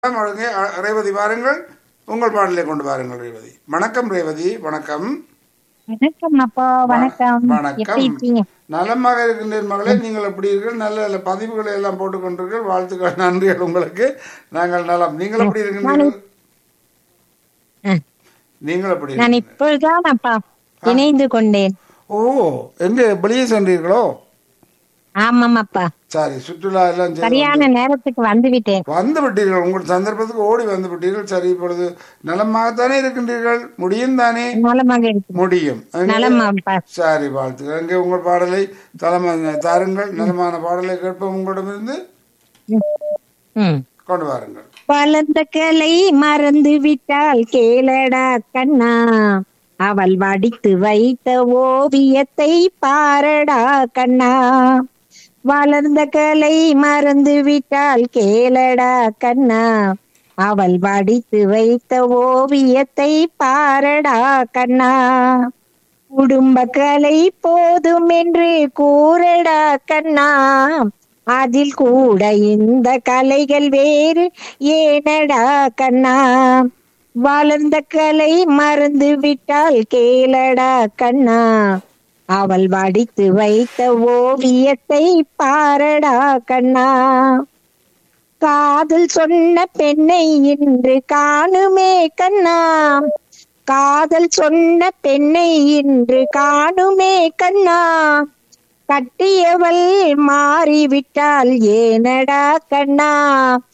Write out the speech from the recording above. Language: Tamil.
ஒழுங்கே அ- ரேவதி வாருங்கள் உங்கள் பாடலை கொண்டு வாருங்கள் ரேவதி வணக்கம் ரேவதி வணக்கம் வணக்கம் அப்பா வணக்கம் எப்படி வணக்கம் இருக்கீங்க நலமாக இருக்கின்றேன் மகளே நீங்கள் எப்படி இருக்கீர்கள் நல்ல நல்ல பதிவுகளை எல்லாம் போட்டுக் கொண்டிருக்கீர்கள் வாழ்த்துக்கள் நன்றிகள் உங்களுக்கு நாங்கள் நலம் நீங்கள் எப்படி இருக்கின்றீர்கள் ம். நீங்கள் எப்படி நான் இருக்கீங்க? இப்பொழுதுதான் அப்பா இணைந்து கொண்டேன் ஓ எங்கே வெளியே சென்றீர்களோ ஆமாம் அப்பா சரி சுற்றுலா எல்லாம் செய்து சரியான நேரத்துக்கு வந்து விட்டேன் வந்து விட்டீர்கள் உங்கள் சந்தர்ப்பத்துக்கு ஓடி வந்து விட்டீர்கள் சரி இப்பொழுது நலமாகத்தானே இருக்கின்றீர்கள் முடியும் தானே நலமாக இருக்கு முடியும் அங்கே- நலம் அப்பா சரி வாழ்த்துக்கள் அங்கே உங்கள் பாடலை தலைமை தாருங்கள் நலமான பாடலை கேட்போம் உங்களிடமிருந்து ம். கொண்டு வாருங்கள் வளர்ந்த கலை மறந்து விட்டால் கேளடா கண்ணா அவள் வடித்து வைத்த ஓவியத்தை பாரடா கண்ணா வளர்ந்த கலை மறந்து விட்டால் கேளடா கண்ணா அவள் வடித்து வைத்த ஓவியத்தை பாரடா கண்ணா குடும்ப கலை போதும் என்று கூறடா கண்ணா அதில் கூட இந்த கலைகள் வேறு ஏனடா கண்ணா வளர்ந்த கலை மறந்து விட்டால் கேளடா கண்ணா அவள் வடித்து வைத்த ஓவியத்தை பாரடா கண்ணா காதல் சொன்ன பெண்ணை இன்று காணுமே கண்ணா காதல் சொன்ன பெண்ணை இன்று காணுமே கண்ணா கட்டியவள் மாறிவிட்டால் ஏனடா கண்ணா